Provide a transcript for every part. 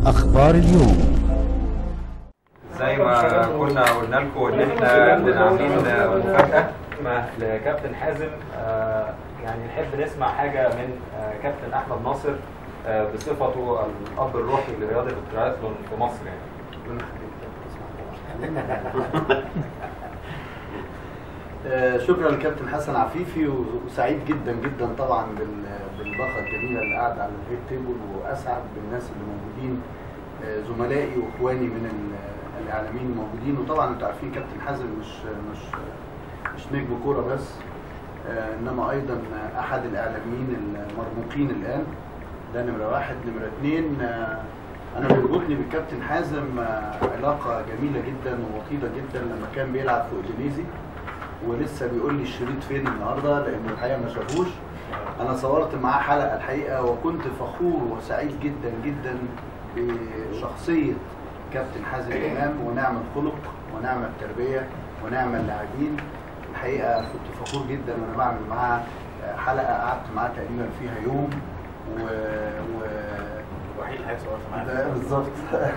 أخبار اليوم زي ما كنا قلنا لكم ان احنا كنا عاملين مفاجاه مع لكابتن حازم آه، يعني نحب نسمع حاجه من آه، كابتن احمد ناصر آه، بصفته الاب الروحي لرياضه الترايثلون في مصر يعني آه، شكرا لكابتن حسن عفيفي و- وسعيد جدا جدا طبعا بال- بالباقه الجميله اللي قاعده على الهيد تيبل واسعد بالناس اللي موجودين آه، زملائي واخواني من ال- الاعلاميين الموجودين وطبعا انتوا عارفين كابتن حازم مش مش مش نجم كوره بس آه، انما ايضا احد الاعلاميين المرموقين الان ده نمره واحد نمره اثنين آه، انا بيربطني بالكابتن حازم آه، علاقه جميله جدا ووطيده جدا لما كان بيلعب في اودينيزي ولسه بيقول لي الشريط فين النهارده لانه الحقيقه ما شافوش انا صورت معاه حلقه الحقيقه وكنت فخور وسعيد جدا جدا بشخصيه كابتن حازم امام ونعم الخلق ونعم التربيه ونعم اللاعبين الحقيقه كنت فخور جدا وانا بعمل معاه حلقه قعدت معاه تقريبا فيها يوم و, و... وحيد الحقيقه صورت معاك ده بالظبط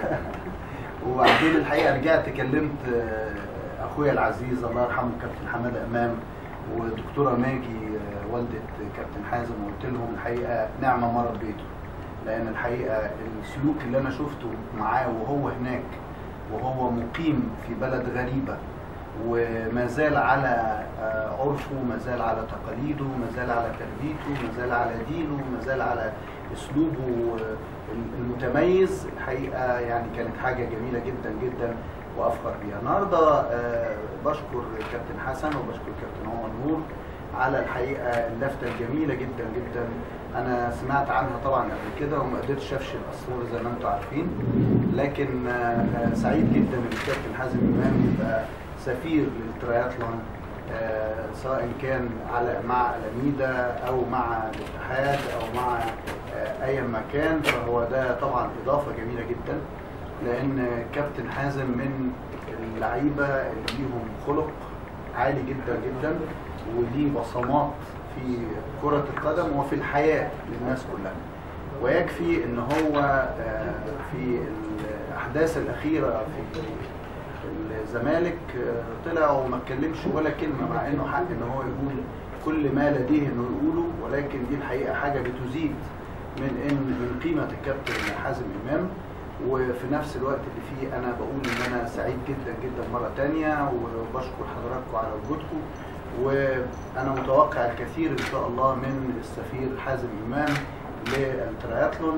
وبعدين الحقيقه رجعت كلمت آه، اخويا العزيز الله يرحمه كابتن حماده امام ودكتوره ماجي آه، والده كابتن حازم وقلت لهم الحقيقه نعمه ما ربيته لان الحقيقه السلوك اللي انا شفته معاه وهو هناك وهو مقيم في بلد غريبه وما زال على آه، عرفه ما زال على تقاليده ما زال على تربيته ما زال على دينه ما زال على اسلوبه آه، المتميز الحقيقه يعني كانت حاجه جميله جدا جدا وافخر بيها النهارده آه، بشكر كابتن حسن وبشكر كابتن عمر نور على الحقيقه اللفته الجميله جدا جدا انا سمعت عنها طبعا قبل كده وما قدرتش افشل الاسرار زي ما انتم عارفين لكن آه، آه، سعيد جدا ان الكابتن حازم امام يبقى سفير للترياثلون آه، سواء كان على مع الاميدا او مع الاتحاد او مع آه، اي مكان فهو ده طبعا اضافه جميله جدا لان كابتن حازم من اللعيبه اللي ليهم خلق عالي جدا جدا وليه بصمات في كره القدم وفي الحياه للناس كلها ويكفي ان هو آه، في الاحداث الاخيره في الزمالك آه، طلع وما اتكلمش ولا كلمه مع انه حق ان هو يقول كل ما لديه انه يقوله ولكن دي الحقيقه حاجه بتزيد من ان من قيمه الكابتن حازم امام وفي نفس الوقت اللي فيه انا بقول ان انا سعيد جدا جدا مره تانية وبشكر حضراتكم على وجودكم وانا متوقع الكثير ان شاء الله من السفير حازم امام للترياثلون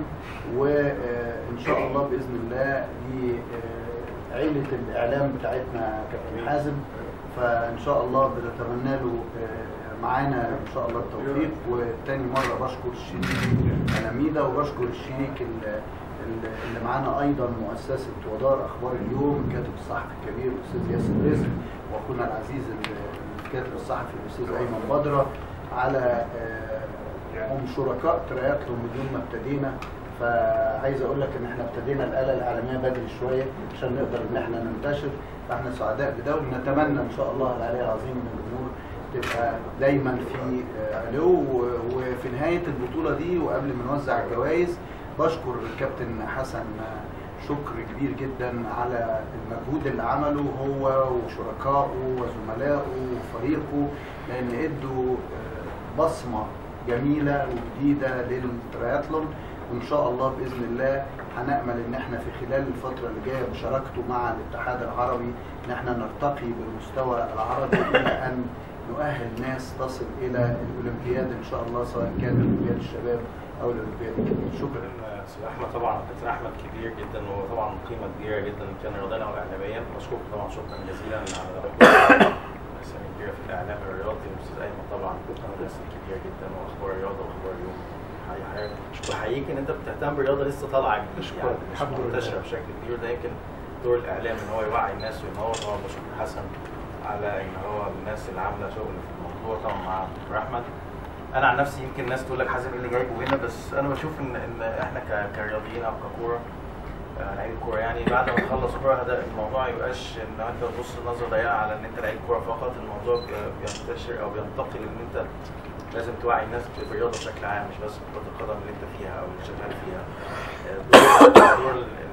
وان شاء الله باذن الله لعيله الاعلام بتاعتنا كابتن حازم فان شاء الله بنتمنى له آه، معانا ان شاء الله التوفيق وتاني مره بشكر الشريك الاميده وبشكر الشريك ال- ال- اللي معانا ايضا مؤسسه ودار اخبار اليوم الكاتب الصحفي الكبير الاستاذ ياسر رزق واخونا العزيز ال- الكاتب الصحفي الاستاذ ايمن بدره على آه، هم شركاء ترياثلون من يوم ما ابتدينا فعايز اقول لك ان احنا ابتدينا الاله الاعلاميه بدري شويه عشان نقدر ان احنا ننتشر فاحنا سعداء بده ونتمنى ان شاء الله العلي العظيم من الامور تبقى دايما في آه، علو و- وفي نهايه البطوله دي وقبل ما نوزع الجوائز بشكر الكابتن حسن آه، شكر كبير جدا على المجهود اللي عمله هو وشركائه وزملائه وفريقه لان ادوا آه، بصمه جميله وجديده للترياثلون وان شاء الله باذن الله هنامل ان احنا في خلال الفتره اللي جايه بشراكته مع الاتحاد العربي ان احنا نرتقي بالمستوى العربي الى ان نؤهل ناس تصل الى الاولمبياد ان شاء الله سواء كان اولمبياد الشباب او الاولمبياد الكبير شكرا استاذ احمد طبعا كابتن احمد كبير جدا وطبعا قيمه كبيره جدا كان رياضيا واعلاميا بشكرك طبعا شكرا جزيلا على اسامي كبيره في الاعلام الرياضي الاستاذ ايمن طبعا ناس كبيره جدا واخبار الرياضه واخبار اليوم حقيقي حقيقي بحييك ان انت بتهتم بالرياضه لسه طالعه جديد شكراً. يعني مش الحمد لله. منتشره بشكل كبير ده يمكن دور الاعلام ان هو يوعي الناس وان هو طبعا بشكر حسن على ان هو الناس اللي عامله شغل في الموضوع طبعا مع دكتور احمد انا عن نفسي يمكن الناس تقول لك حازم ايه اللي جايبه هنا بس انا بشوف ان ان احنا ك- كرياضيين او ككوره آه، لعيب كوره يعني بعد ما تخلص كوره ده الموضوع ما يبقاش ان انت تبص نظره ضيقه على ان انت لعيب كوره فقط الموضوع بي- بينتشر او بينتقل ان انت لازم توعي الناس بالرياضه بشكل عام مش بس كره القدم اللي انت فيها او اللي شغال فيها آه، دور- دور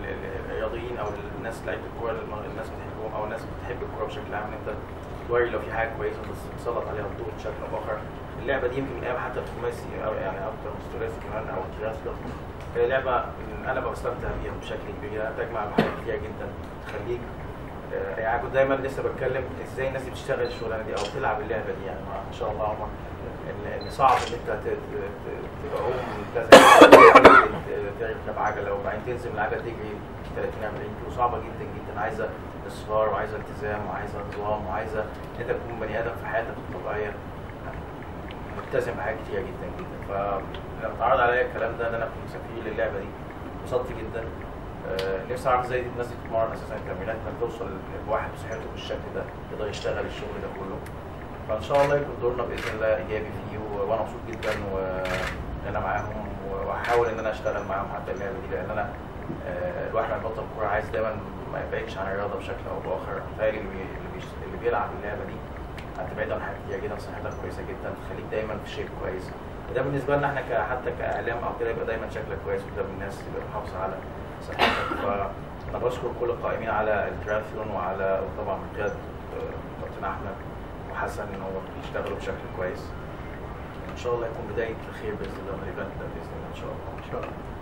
لعيبه الكوره اللي الناس بتحبهم او الناس بتحب الكوره بشكل عام ان انت توري لو في حاجه كويسه بس تسلط عليها الضوء بشكل او باخر اللعبه دي يمكن من ايام حتى الخماسي او يعني اكتر من الثلاثي كمان او الثلاثي هي لعبه انا بستمتع بيها بشكل كبير يعني تجمع حاجات كتير جدا تخليك آه، يعني كنت دايما لسه بتكلم ازاي الناس دي بتشتغل الشغلانه دي او بتلعب اللعبه دي يعني ما شاء الله عمر ان إن صعب ان انت ت- ت- ت- تبقى ام كذا تركب عجله وبعدين تنزل من العجله تجري 30 40 كيلو صعبه جدا جدا عايزه اصرار وعايزه التزام وعايزه نظام وعايزه ان انت تكون بني ادم في حياتك الطبيعيه ملتزم بحاجات كتير جدا جدا فلما اتعرض عليا الكلام ده ان انا كنت سفير للعبه دي انبسطت جدا آه، نفسي اعرف ازاي الناس دي بتتمرن اساسا التمرينات انك توصل لواحد بصحته بالشكل ده يقدر يشتغل الشغل ده كله فان شاء الله يكون دورنا باذن الله ايجابي فيه و- وانا مبسوط جدا وان انا معاهم واحاول ان انا اشتغل معاهم حتى اللعبه دي لان انا آه، الواحد لما يبطل كوره عايز دايما ما يبعدش عن الرياضه بشكل او باخر متهيألي اللي بي- اللي بيش- اللي بيلعب اللعبه دي هتبعد عن حاجات كتير جدا صحتك كويسه جدا تخليك دايما في شيب كويس وده بالنسبه لنا احنا ك- حتى كاعلام او كده يبقى دايما شكلك كويس قدام الناس يبقى محافظ على صحتك فانا بشكر كل القائمين على التراثلون وعلى طبعا من قياده آه، كابتن احمد وحسن ان هو بيشتغلوا بشكل كويس ان شاء الله يكون بدايه خير باذن الله من الايفنت ده باذن الله ان شاء الله ان شاء الله